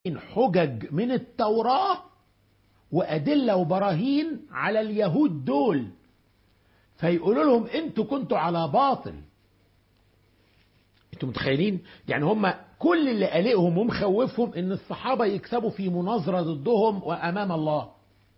حجج من التوراة وأدلة وبراهين على اليهود دول فيقولوا لهم انتوا كنتوا على باطل انتوا متخيلين يعني هم كل اللي قلقهم ومخوفهم ان الصحابة يكسبوا في مناظرة ضدهم وامام الله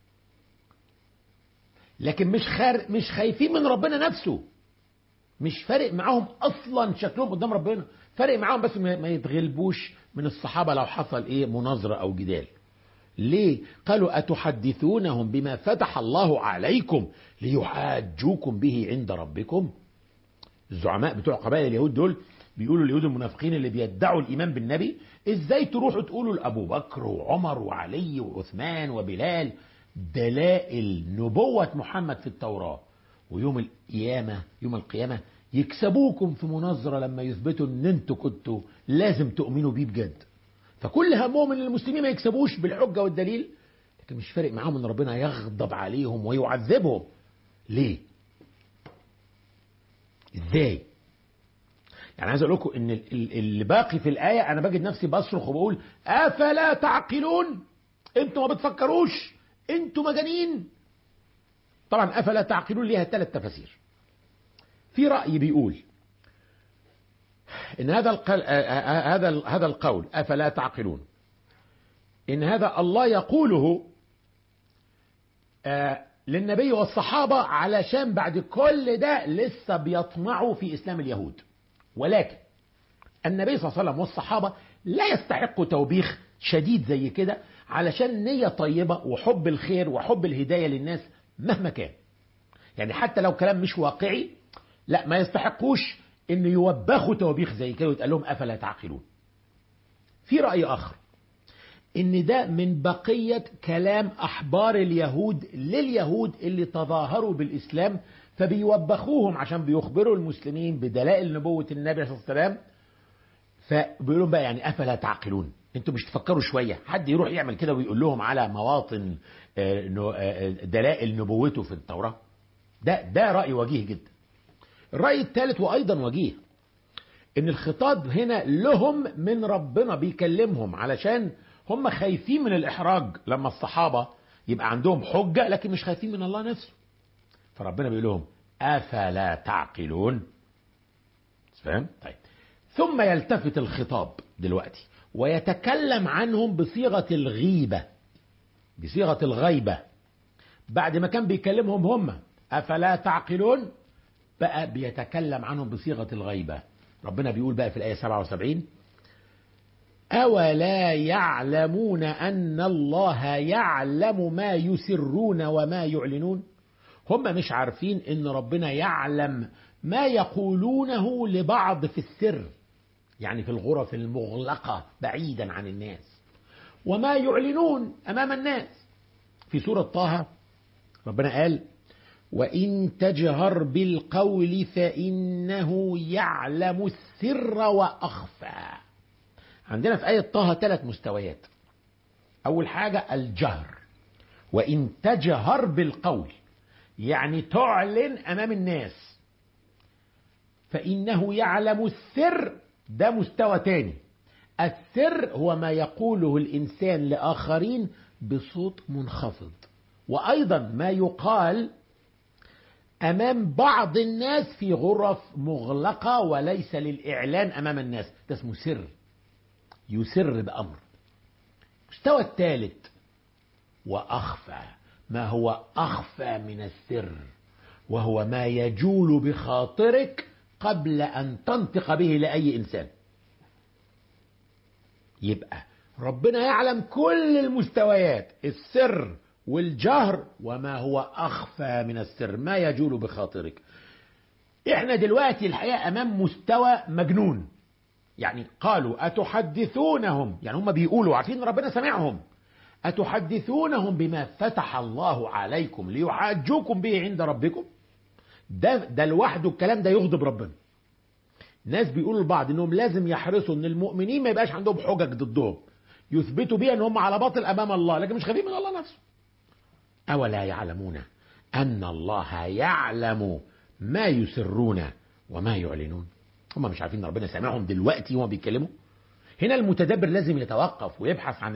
لكن مش خار مش خايفين من ربنا نفسه مش فارق معاهم اصلا شكلهم قدام ربنا فارق معاهم بس ما يتغلبوش من الصحابة لو حصل ايه مناظرة او جدال ليه قالوا أتحدثونهم بما فتح الله عليكم ليحاجوكم به عند ربكم الزعماء بتوع قبائل اليهود دول بيقولوا اليهود المنافقين اللي بيدعوا الإيمان بالنبي إزاي تروحوا تقولوا لأبو بكر وعمر وعلي وعثمان وبلال دلائل نبوة محمد في التوراة ويوم القيامة يوم القيامة يكسبوكم في مناظرة لما يثبتوا ان انتوا كنتوا لازم تؤمنوا بيه بجد فكل همهم ان المسلمين ما يكسبوش بالحجة والدليل لكن مش فارق معاهم ان ربنا يغضب عليهم ويعذبهم ليه ازاي يعني عايز اقول لكم ان اللي باقي في الايه انا بجد نفسي بصرخ وبقول افلا تعقلون انتوا ما بتفكروش انتوا مجانين طبعا افلا تعقلون ليها ثلاث تفاسير في راي بيقول ان هذا القل... هذا هذا القول افلا تعقلون ان هذا الله يقوله للنبي والصحابه علشان بعد كل ده لسه بيطمعوا في اسلام اليهود ولكن النبي صلى الله عليه وسلم والصحابه لا يستحقوا توبيخ شديد زي كده علشان نيه طيبه وحب الخير وحب الهدايه للناس مهما كان يعني حتى لو كلام مش واقعي لا ما يستحقوش ان يوبخوا توبيخ زي كده ويتقال لهم افلا تعقلون في راي اخر ان ده من بقيه كلام احبار اليهود لليهود اللي تظاهروا بالاسلام فبيوبخوهم عشان بيخبروا المسلمين بدلائل نبوه النبي صلى الله عليه وسلم فبيقولوا بقى يعني افلا تعقلون انتوا مش تفكروا شويه حد يروح يعمل كده ويقول لهم على مواطن دلائل نبوته في التوراه ده ده راي وجيه جدا الرأي الثالث وأيضا وجيه إن الخطاب هنا لهم من ربنا بيكلمهم علشان هم خايفين من الإحراج لما الصحابة يبقى عندهم حجة لكن مش خايفين من الله نفسه فربنا بيقول لهم أفلا تعقلون فاهم؟ طيب ثم يلتفت الخطاب دلوقتي ويتكلم عنهم بصيغة الغيبة بصيغة الغيبة بعد ما كان بيكلمهم هم أفلا تعقلون بقى بيتكلم عنهم بصيغة الغيبة ربنا بيقول بقى في الآية 77 أولا يعلمون أن الله يعلم ما يسرون وما يعلنون هم مش عارفين أن ربنا يعلم ما يقولونه لبعض في السر يعني في الغرف المغلقة بعيدا عن الناس وما يعلنون أمام الناس في سورة طه ربنا قال وإن تجهر بالقول فإنه يعلم السر وأخفى عندنا في آية طه ثلاث مستويات أول حاجة الجهر وإن تجهر بالقول يعني تعلن أمام الناس فإنه يعلم السر ده مستوى تاني السر هو ما يقوله الإنسان لآخرين بصوت منخفض وأيضا ما يقال امام بعض الناس في غرف مغلقه وليس للاعلان امام الناس ده اسمه سر يسر بامر المستوى الثالث واخفى ما هو اخفى من السر وهو ما يجول بخاطرك قبل ان تنطق به لاي انسان يبقى ربنا يعلم كل المستويات السر والجهر وما هو أخفى من السر ما يجول بخاطرك احنا دلوقتي الحقيقة أمام مستوى مجنون يعني قالوا أتحدثونهم يعني هم بيقولوا عارفين ربنا سمعهم أتحدثونهم بما فتح الله عليكم ليحاجوكم به عند ربكم ده ده لوحده الكلام ده يغضب ربنا ناس بيقولوا لبعض انهم لازم يحرصوا ان المؤمنين ما يبقاش عندهم حجج ضدهم يثبتوا بيها ان هم على باطل امام الله لكن مش خايفين من الله نفسه أولا يعلمون أن الله يعلم ما يسرون وما يعلنون هم مش عارفين ربنا سامعهم دلوقتي وهم بيتكلموا هنا المتدبر لازم يتوقف ويبحث عن